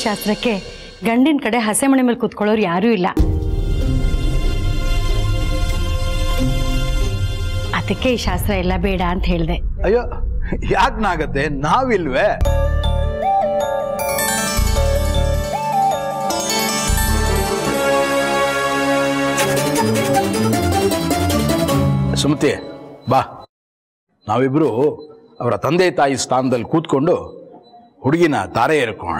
ಶಾಸ್ತ್ರಕ್ಕೆ ಗಂಡಿನ ಕಡೆ ಹಸೆ ಮಣೆ ಮೇಲೆ ಕೂತ್ಕೊಳ್ಳೋರು ಯಾರೂ ಇಲ್ಲ ಅದಕ್ಕೆ ಈ ಶಾಸ್ತ್ರ ಎಲ್ಲ ಬೇಡ ಅಂತ ಹೇಳಿದೆ ಅಯ್ಯೋ ಯಾಕನಾಗತ್ತೆ ನಾವಿಲ್ವೇ ಸುಮತಿ ಬಾ ನಾವಿಬ್ರು ಅವರ ತಂದೆ ತಾಯಿ ಸ್ಥಾನದಲ್ಲಿ ಕೂತ್ಕೊಂಡು ಹುಡುಗಿನ ತಾರೆ ಏರ್ಕೋಣ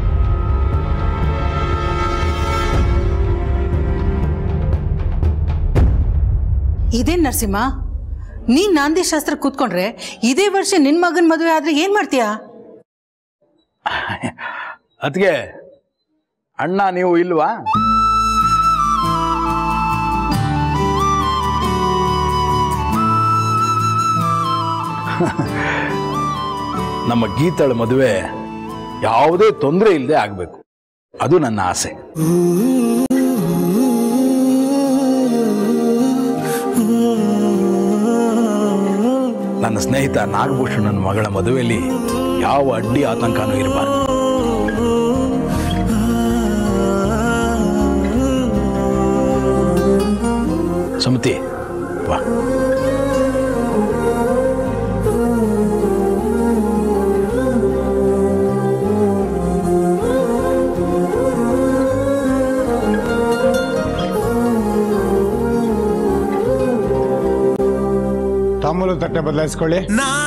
ಇದೇನ್ ನರಸಿಂಹ ನೀನ್ ನಾಂದಿ ಶಾಸ್ತ್ರ ಕೂತ್ಕೊಂಡ್ರೆ ಇದೇ ವರ್ಷ ನಿನ್ ಮಗನ್ ಮದುವೆ ಆದ್ರೆ ಏನ್ ಮಾಡ್ತೀಯಾ ಅದಕ್ಕೆ ಅಣ್ಣ ನೀವು ಇಲ್ವಾ ನಮ್ಮ ಗೀತಳ ಮದುವೆ ಯಾವುದೇ ತೊಂದರೆ ಇಲ್ಲದೆ ಆಗಬೇಕು ಅದು ನನ್ನ ಆಸೆ ನನ್ನ ಸ್ನೇಹಿತ ನಾಗಭೂಷಣನ ಮಗಳ ಮದುವೆಯಲ್ಲಿ ಯಾವ ಅಡ್ಡಿ ಆತಂಕನೂ ಇರಬಾರ್ದು ಸುಮತಿ ಬಾ ತಾಂಬೂಲ ತಟ್ಟೆ ಬದಲಾಯಿಸ್ಕೊಳ್ಳಿ ನಾ